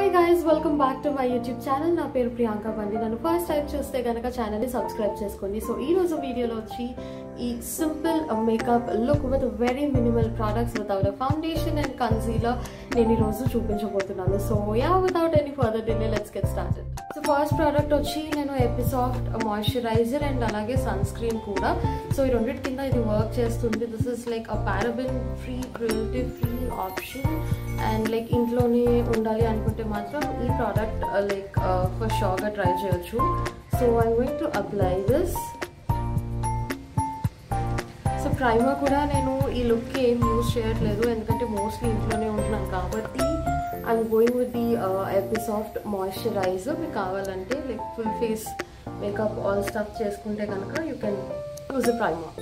Hi guys welcome back to my YouTube channel నా పేరు ప్రియాంక బండి నన్ను ఫస్ట్ టైం చూస్తే కనుక ఛానల్ని సబ్స్క్రైబ్ చేసుకోండి సో ఈ రోజు వీడియోలో వచ్చి ఈ simple makeup look with very minimal products without foundation and concealer నేను ఈరోజు చూపించబోతున్నాను so yeah without any further delay let's get started so first product వచ్చి నేను ఎపిసాఫ్ట్ మాయిశ్చరైజర్ అండ్ అలాగే సన్ స్క్రీన్ కూడా సో ఈ రెండింటి కింద ఇది వర్క్ చేస్తుంది this is like a paraben free creative free option and like ఇంట్లోనే ఉండాలి అనుకుంటే మాత్రం ఈ ప్రోడక్ట్ లైక్ ఫర్ షోర్గా ట్రై చేయొచ్చు so I going to apply this so primer కూడా నేను ఈ లుక్కి ఏం యూజ్ చేయట్లేదు ఎందుకంటే మోస్ట్లీ ఇంట్లోనే ఉంటున్నాను కాబట్టి I'm going with the Episoft moisturizer మీకు కావాలంటే like full face makeup all stuff చేసుకుంటే కనుక you can use a primer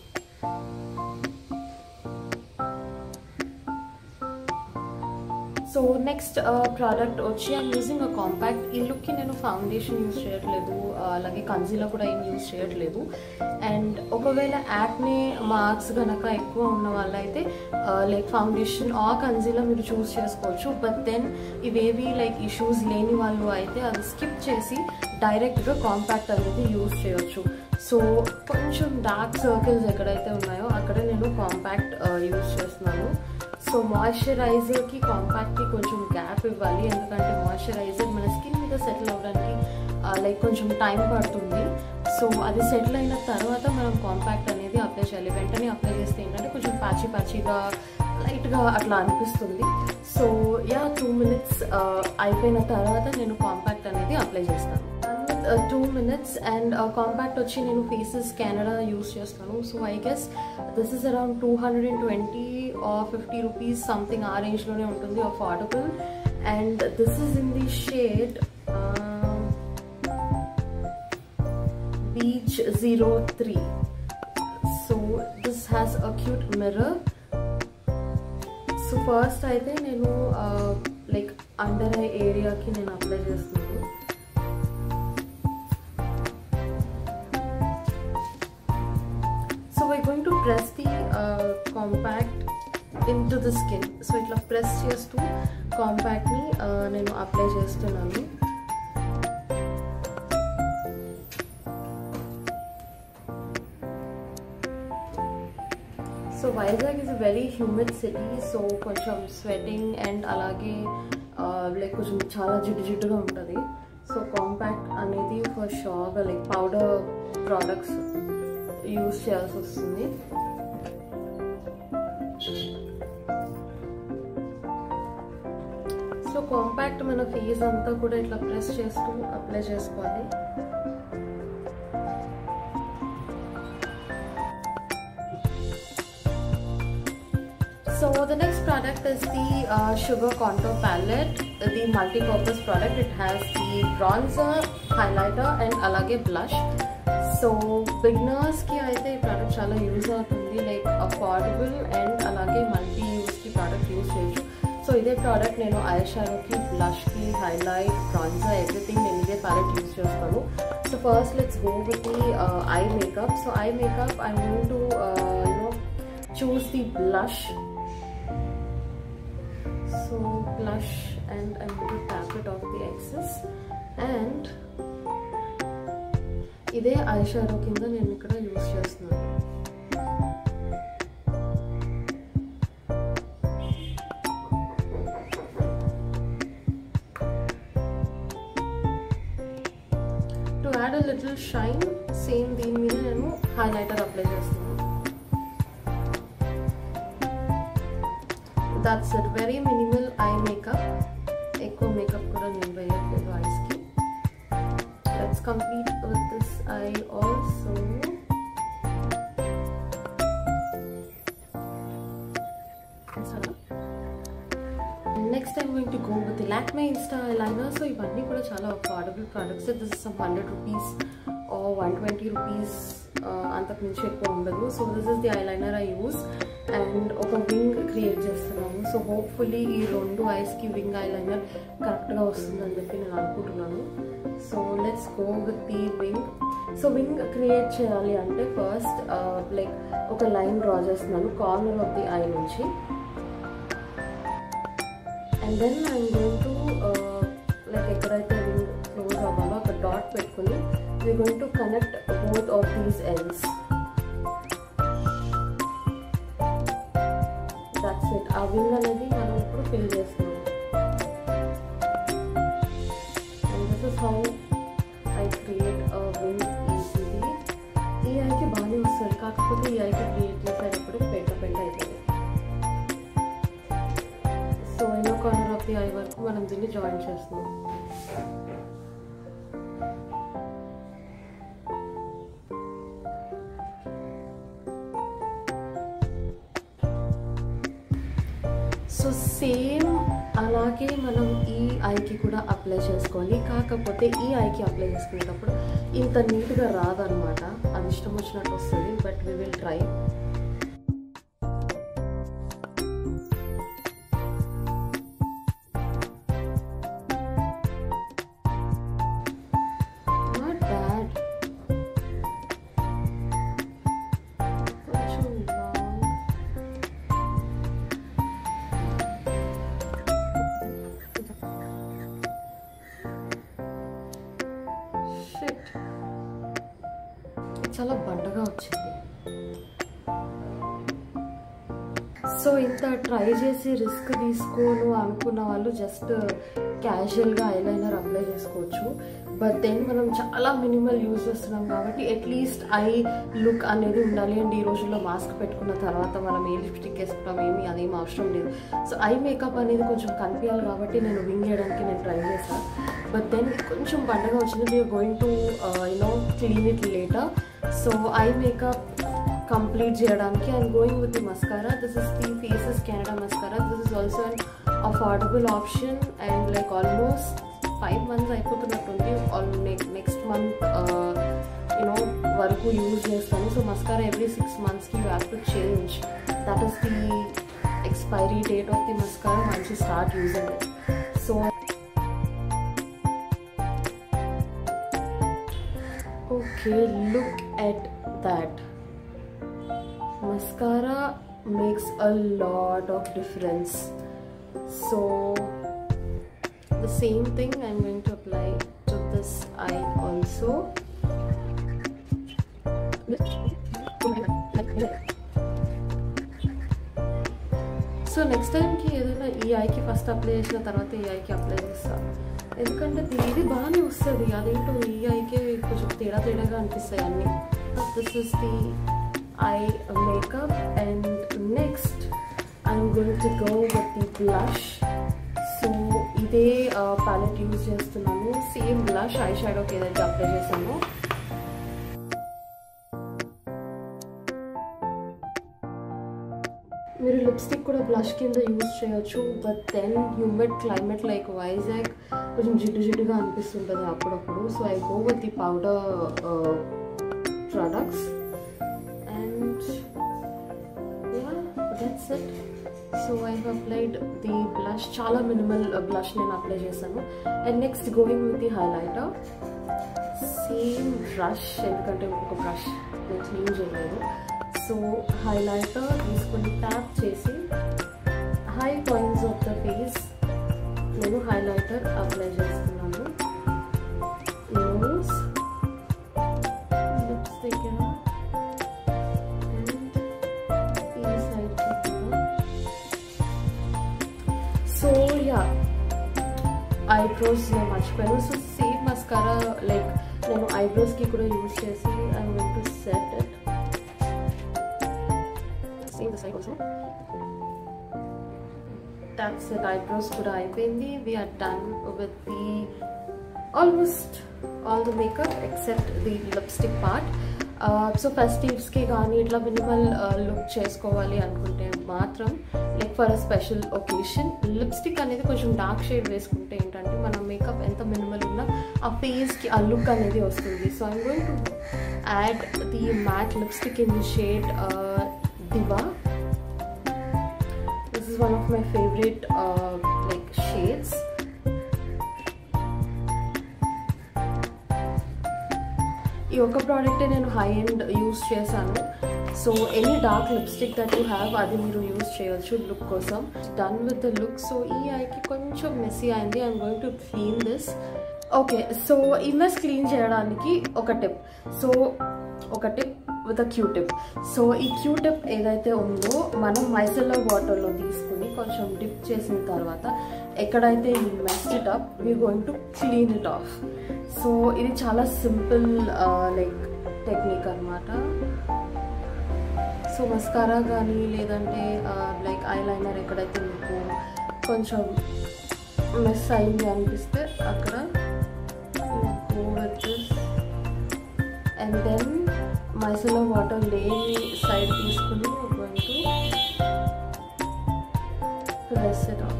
so next product వచ్చి ఐమ్ యూజింగ్ అ కాంపాక్ట్ ఈ లుక్కి నేను ఫౌండేషన్ యూజ్ చేయట్లేదు అలాగే కన్సీలర్ కూడా ఏం యూజ్ చేయట్లేదు అండ్ ఒకవేళ యాక్నే మార్క్స్ కనుక ఎక్కువ ఉన్న వాళ్ళైతే లైక్ ఫౌండేషన్ ఆ కన్సీలర్ మీరు చూస్ చేసుకోవచ్చు బట్ దెన్ ఇవేవి లైక్ ఇష్యూస్ లేని వాళ్ళు అయితే అది స్కిప్ చేసి డైరెక్ట్గా కాంపాక్ట్ అనేది యూజ్ చేయొచ్చు సో కొంచెం డార్క్ సర్కిల్స్ ఎక్కడైతే ఉన్నాయో అక్కడ నేను కాంపాక్ట్ యూజ్ చేస్తున్నాను సో మాయిశ్చరైజర్కి కాంపాక్ట్కి కొంచెం గ్యాప్ ఇవ్వాలి ఎందుకంటే మాయిశ్చరైజర్ మన స్కిన్ మీద సెటిల్ అవ్వడానికి లైక్ కొంచెం టైం పడుతుంది సో అది సెటిల్ అయిన తర్వాత మనం కాంపాక్ట్ అనేది అప్లై చేయాలి వెంటనే అప్లై చేస్తే ఏంటంటే కొంచెం పాచి పాచిగా లైట్గా అట్లా అనిపిస్తుంది సో యా టూ మినిట్స్ అయిపోయిన తర్వాత నేను కాంపాక్ట్ అనేది అప్లై చేస్తాను టూ మినిట్స్ అండ్ కాంపాక్ట్ వచ్చి నేను ఫేసెస్ కెనడా యూస్ చేస్తాను so I guess this is around two hundred and twenty fifty rupees something ఆ రేంజ్లోనే ఉంటుంది affordable and this is in the shade beach zero three so this has a cute mirror so first అయితే నేను like under eye ఏరియాకి నేను apply చేస్తున్నాను so we going to press the compact into the skin so ఇట్లా press చేస్తూ కాంపాక్ట్ని నేను apply చేస్తున్నాను so Vizag is very humid city so కొంచెం స్వెటింగ్ అండ్ అలాగే లైక్ కొంచెం చాలా జిడ్డు జిడ్డుగా ఉంటుంది సో కాంపాక్ట్ అనేది ఫర్ షార్గా లైక్ పౌడర్ ప్రోడక్ట్స్ యూస్ చేయాల్సి వస్తుంది సో కాంపాక్ట్ మన ఫేస్ అంతా కూడా ఇట్లా ప్రెస్ చేస్తూ అప్లై చేసుకోవాలి So the next product is the uh, Sugar Contour Palette, the multi-purpose product. It has the bronzer, highlighter and alage blush. So బిగినర్స్కి అయితే ఈ ప్రోడక్ట్ చాలా యూజ్ అవుతుంది లైక్ అఫోర్డబుల్ అండ్ అలాగే మల్టీ యూస్కి ప్రోడక్ట్ యూజ్ చేయొచ్చు so ఇదే product నేను ఐ షాడోకి బ్లష్కి హైలైట్ బ్రాన్జర్ ఎవ్రీథింగ్ నేను ఇదే ప్యాలెట్ యూజ్ చేస్తాను so first let's go with the eye makeup so eye makeup I want to you know choose the blush so blush and I'm going to tap it off the excess and ఇదే eye shadow కింద నేను ఇక్కడ use చేస్తున్నాను to add a little shine same దీని మీద నేను highlighter apply చేస్తున్నాను that's it very minimal eye makeup ఎక్కువ మేకప్ కూడా నేను వేయట్లేదు ఐస్కి let's complete with this eye also next I'm going to go with Lakme Insta liner so ఇవన్నీ కూడా చాలా affordable products this is some hundred rupees one twenty rupees అంతకు మించి ఎక్కువ ఉండదు so this is the eyeliner I use and ఒక wing create చేస్తున్నాము so hopefully ఈ రెండు ఐస్కి వింగ్ ఐలైనర్ కరెక్ట్గా వస్తుందని చెప్పి నేను అనుకుంటున్నాను so let's go with the wing so wing create చేయాలి అంటే ఫస్ట్ లైక్ ఒక లైన్ డ్రా చేస్తున్నాను కార్నర్ ఆఫ్ ది ఐ నుంచి and then I'm going to uh, like ఎక్కడైతే వింగ్ క్లోజ్ అవ్వాలో అక్కడ డాట్ పెట్టుకుని we going to connect both of these ends that's it ఆ వింగ్ అనేది మనం ఇప్పుడు ఫిల్ చేస్తున్నాం and this is how I create a wing easily ఈ ఐకి బాగానే వస్తుంది కాకపోతే ఈ ఐకి క్రియేట్ చేసేటప్పుడు పెంట పెంట అవుతుంది సో ఎన్నో కార్నర్ ఆఫ్ ది ఐ వరకు మనం దీన్ని జాయిన్ చేస్తున్నాం సో సేమ్ అలాగే మనం ఈ ఐకి కూడా అప్లై చేసుకోవాలి కాకపోతే ఈ ఐకి అప్లై చేసుకునేటప్పుడు ఇంత నీట్గా రాదనమాట అది ఇష్టం వచ్చినట్టు వస్తుంది but we will try not bad కొంచెం లాంగ్ షిట్ చాలా బండగా వచ్చింది సో ఇంత ట్రై చేసి రిస్క్ తీసుకోను అనుకున్న వాళ్ళు జస్ట్ క్యాజువల్గా ఐలైనర్ అప్లై చేసుకోవచ్చు బట్ దెన్ మనం చాలా మినిమల్ యూజ్ చేస్తున్నాం కాబట్టి అట్లీస్ట్ ఐ లుక్ అనేది ఉండాలి అండ్ ఈ రోజుల్లో మాస్క్ పెట్టుకున్న తర్వాత మనం ఏ లిప్స్టిక్ వేసుకుంటాం ఏమి అదేం అవసరం లేదు సో ఐ మేకప్ అనేది కొంచెం కనిపించాలి కాబట్టి నేను వింగ్ చేయడానికి నేను ట్రై చేశాను బట్ దెన్ కొంచెం పండగ వచ్చింది we're going to you know clean it later so eye makeup complete చేయడానికి I'm going with the mascara this is the Faces Canada mascara this is also an affordable option and like almost five months అయిపోతున్నట్టుంది all next month you know వరకు use చేస్తాను so mascara every six మంత్స్కి you have to change that is the expiry date of the mascara once you start using it so okay look at that mascara makes a lot of difference so the same thing i'm going to apply to this eye also so next టైంకి ఏదైనా ఈ ఐకి first apply చేసిన తర్వాత ఈ ఐకి apply చేస్తాను ఎందుకంటే దీ- ఇది బాగానే వస్తుంది అదేంటో ఈ ఐకే కొంచెం తేడా తేడాగా అనిపిస్తాయి అన్నీ this is the eye makeup and next I'm going to go with the blush so ఇదే ప్యాలెట్ యూజ్ చేస్తున్నాను సేమ్ బ్లష్ ఐ షాడోకి ఏదైతే అప్లై చేసానో మీరు లిప్స్టిక్ కూడా బ్లష్ కింద యూజ్ చేయొచ్చు but then humid climate like Vizag కొంచెం జిడ్డు జిడ్డుగా అనిపిస్తుంటుంది అప్పుడప్పుడు so I go with the powder products and that's it so I applied the blush చాలా మినిమల్ బ్లష్ నేను అప్లై చేశాను and next going with the highlighter same brush ఎందుకంటే ఇంకొక బ్రష్ నేను క్లీన్ చేయలేదు సో హైలైటర్ తీసుకొని ట్యాప్ చేసి high points of the face నేను హైలైటర్ అప్లై చేస్తున్నాను నోస్ లిప్స్ దగ్గర అండ్ ఈ సైడ్కి కూడా సో యా ఐబ్రోస్ నేను మర్చిపోయాను సో సేమ్ మస్కారా లైక్ నేను ఐబ్రోస్కి కూడా యూజ్ చేసి I want to set it same the side also that's it eyebrows కూడా అయిపోయింది we're done with the almost all the makeup except the lipstick part so ఫెస్టివ్స్కి కానీ ఇట్లా మినిమల్ లుక్ చేసుకోవాలి అనుకుంటే మాత్రం like for a special occasion lipstick అనేది కొంచెం డార్క్ షేడ్ వేసుకుంటే ఏంటంటే మన మేకప్ ఎంత మినిమల్ ఉన్నా ఆ ఫేస్కి ఆ లుక్ అనేది వస్తుంది so I'm going to add the matte lipstick in the shade diva this is one of my favorite uh, like shades ఈ ఒక్క ప్రోడక్ట్ నేను హై ఎండ్ యూస్ చేశాను so any dark lipstick that you have అది మీరు use చేయొచ్చు look కోసం done with the look so ఈ ఐకి కొంచెం మెస్సీ అయింది I'm going to clean this okay so ఈ మెస్ క్లీన్ చేయడానికి ఒక టిప్ సో ఒక tip with a Q tip so ఈ క్యూ టిప్ ఏదైతే ఉందో మనం మైసెల్లో వాటర్లో తీసుకుని కొంచెం డిప్ చేసిన తర్వాత ఎక్కడైతే ఈ messed it up we going to clean it off so ఇది చాలా సింపుల్ లైక్ టెక్నిక్ అనమాట సో మస్కారా కానీ లేదంటే లైక్ ఐ లైనర్ ఎక్కడైతే మీకు కొంచెం మిస్ అయింది అనిపిస్తే అక్కడ go with this and then micellar water లేని సైడ్ తీసుకుని going to press it up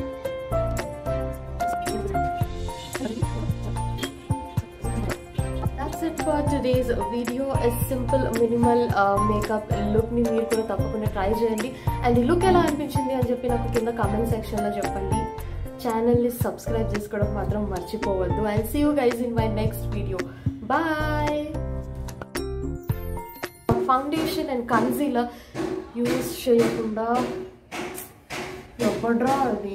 That's it for today's video. A simple minimal uh, makeup look ని మీరు కూడా తప్పకుండా ట్రై చేయండి అండ్ ఈ లుక్ ఎలా అనిపించింది అని చెప్పి నాకు కింద కామెంట్ సెక్షన్లో చెప్పండి ఛానల్ని సబ్స్క్రైబ్ చేసుకోవడం మాత్రం మర్చిపోవద్దు and see you guys in my next video bye foundation and concealer use చేయకుండా ఎవడ్రా అది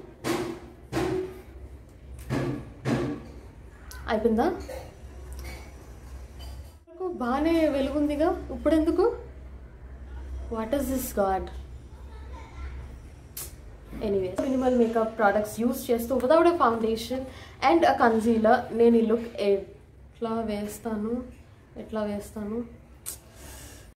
అయిపోయిందా బాగానే వెలుగుందిగా ఇప్పుడు ఎందుకు what is this god anyway minimal makeup products use చేస్తూ without a foundation and a concealer నేను ఈ లుక్ ఎట్లా వేస్తాను ఎట్లా వేస్తాను